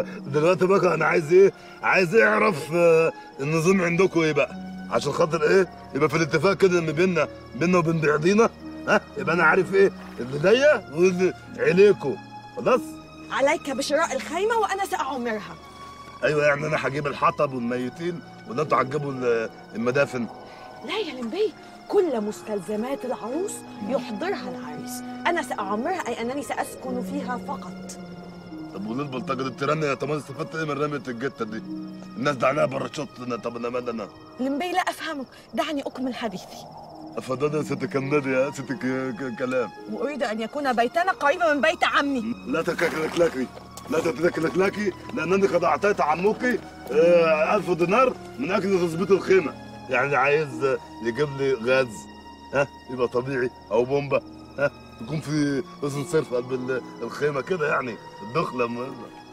دلوقتي بقى انا عايز ايه عايز اعرف آه، النظام عندكم ايه بقى عشان خاطر ايه يبقى في الاتفاق كده ان بيننا بيننا وبين بعضينا ها يبقى انا عارف ايه اللي ليا واللي عليكم خلاص عليك بشراء الخيمة وأنا سأعمرها ايوه يعني انا هجيب الحطب والميتين ولا انتوا هتجيبوا ال- المدافن لا يا لمبي كل مستلزمات العروس يحضرها العريس أنا سأعمرها أي أنني سأسكن فيها فقط طب وليه البلطجه دي بترن يا طب استفدت ايه من رميه الجته دي الناس دي عليها بره الشط طب انا مال انا لمبي لا أفهمك دعني أكمل حديثي افضل يا ست كمدي يا ست ك- ك- كلام وأريد أن يكون بيتنا قريبا من بيت عمي لا تتكلكلكي لا تتكلكلكي لانني قد اعطيت عموكي آه، ألف دينار من اجل تظبيط الخيمه يعني عايز آه، يجيب لي غاز ها يبقى طبيعي او بومبا ها يكون في اذن صرف قلب ال- الخيمه كده يعني الدخله م-